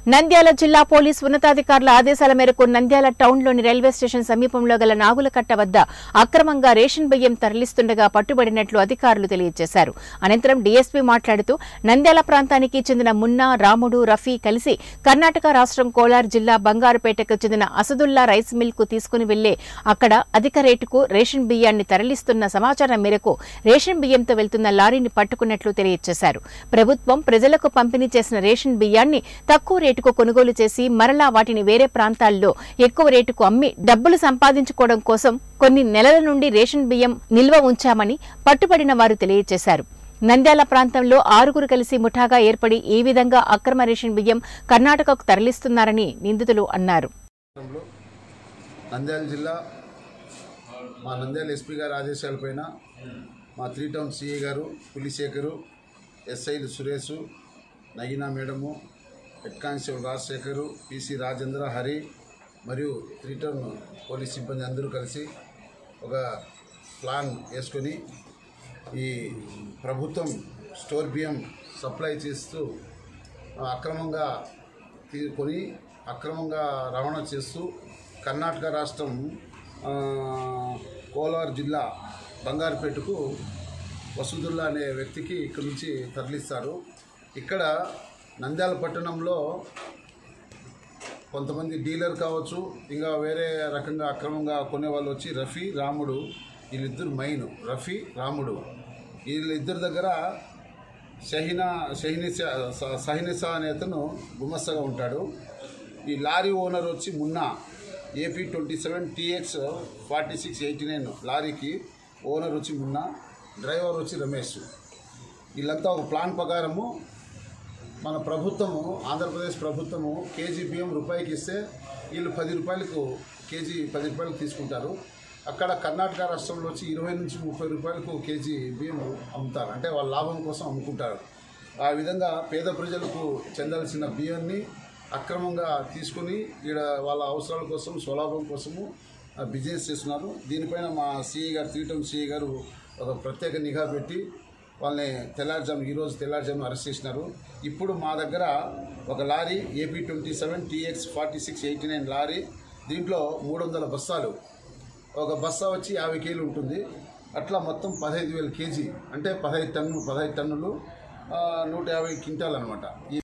నంద్యాల జిల్లా పోలీస్ ఉన్నతాధికారుల ఆదేశాల మేరకు నంద్యాల టౌన్లోని రైల్వే స్టేషన్ సమీపంలో గల నాగులకట్ట వద్ద అక్రమంగా రేషన్ బియ్యం తరలిస్తుండగా పట్టుబడినట్లు అధికారులు తెలియజేశారు అనంతరం డీఎస్పీ మాట్లాడుతూ నంద్యాల ప్రాంతానికి చెందిన మున్నా రాముడు రఫీ కలిసి కర్ణాటక రాష్ట్రం కోలార్ జిల్లా బంగారుపేటకు చెందిన అసదుల్లా రైస్ మిల్ కు తీసుకుని వెళ్లే అక్కడ అధిక రేటుకు రేషన్ బియ్యాన్ని తరలిస్తున్న సమాచారం మేరకు రేషన్ బియ్యంతో వెళ్తున్న లారీని పట్టుకున్నట్లు తెలియజేశారు ప్రభుత్వం ప్రజలకు పంపిణీ చేసిన రేషన్ బియ్యాన్ని తక్కువ రేటుకు కొనుగోలు చేసి మరలా వాటిని వేరే ప్రాంతాల్లో ఎక్కువ రేటుకు అమ్మి డబ్బులు సంపాదించుకోవడం కోసం కొన్ని నెలల నుండి రేషన్ బియ్యం నిల్వ ఉంచామని పట్టుబడిన వారు తెలియజేశారు నంద్యాల ప్రాంతంలో ఆరుగురు కలిసి ముఠాగా ఏర్పడి ఈ విధంగా అక్రమ రేషన్ బియ్యం కర్ణాటకకు తరలిస్తున్నారని నిందితులు అన్నారు రాష్ట్రంలో నంద్యాల జిల్లా మా నంద్యాల ఎస్పీ గారి ఆదేశాలపైన మా త్రీ టౌన్ సిఐ గారు పులిశేఖరు ఎస్ఐలు Suresh Nagina madam head constable Rajasekhar PC Rajendra Hari మరియు త్రీ టౌన్ పోలీస్ సిబ్బంది అందరూ కలిసి ఒక ప్లాన్ వేసుకొని ఈ ప్రభుత్వం స్టోర్ బియ్యం సప్లై చేస్తూ అక్రమంగా తీసుకొని అక్రమంగా రవాణా చేస్తూ కర్ణాటక రాష్ట్రం ఆ, కోలార్ జిల్లా బంగారుపేటకు వసుదుల్లా అనే వ్యక్తికి ఇక్కడ నుంచి తరలిస్తారు ఇక్కడ నంద్యాల పట్టణంలో కొంతమంది డీలర్ కావచ్చు ఇంకా వేరే రకంగా అక్రమంగా కొనే వాళ్ళు వచ్చి రఫీ రాముడు వీళ్ళిద్దరు మెయిన్ రఫీ రాముడు వీళ్ళిద్దరి దగ్గర షహినా షహినిసా స- సహినిసా అనే అతను గుమస్తగా ఉంటాడు ఈ లారీ ఓనర్ వచ్చి Munna AP twenty seven TX forty six eighty nine లారీకి ఓనర్ వచ్చి మున్నా డ్రైవర్ వచ్చి రమేష్ వీళ్ళంతా ఒక ప్లాన్ ప్రకారము మన ప్రభుత్వము ఆంధ్రప్రదేశ్ ప్రభుత్వము కేజీ బియ్యం రూపాయికి ఇస్తే వీళ్ళు పది రూపాయలకు కేజీ పది రూపాయలకు తీసుకుంటారు అక్కడ కర్ణాటక రాష్ట్రంలో వచ్చి ఇరవై నుంచి ముప్పై రూపాయలకు కేజీ బియ్యం అమ్ముతారు అంటే వాళ్ళ లాభం కోసం అమ్ముకుంటారు ఆ విధంగా పేద ప్రజలకు చెందాల్సిన బియ్యాన్ని అక్రమంగా తీసుకుని ఈడ వాళ్ళ అవసరాల కోసం స్వలాభం కోసము ఆ, బిజినెస్ చేస్తున్నారు దీనిపైన మా సిఐ గారు త్రీ టౌన్ సిఐ గారు ఒక ప్రత్యేక నిఘా పెట్టి వాళ్ళని తెల్లారుజాము ఈరోజు తెల్లారుజాము అరెస్ట్ చేసినారు ఇప్పుడు మా దగ్గర ఒక lorry AP twenty seven TX forty six eighty nine lorry దీంట్లో మూడు వందల బస్తాలు ఒక బస్తా వచ్చి యాభై కేజీలు ఉంటుంది అట్లా మొత్తం పదహైదు వేల కేజీ అంటే పదహైదు టన్ను పదహైదు టన్నులు ఆ, నూట యాభై క్వింటాల్ అనమాట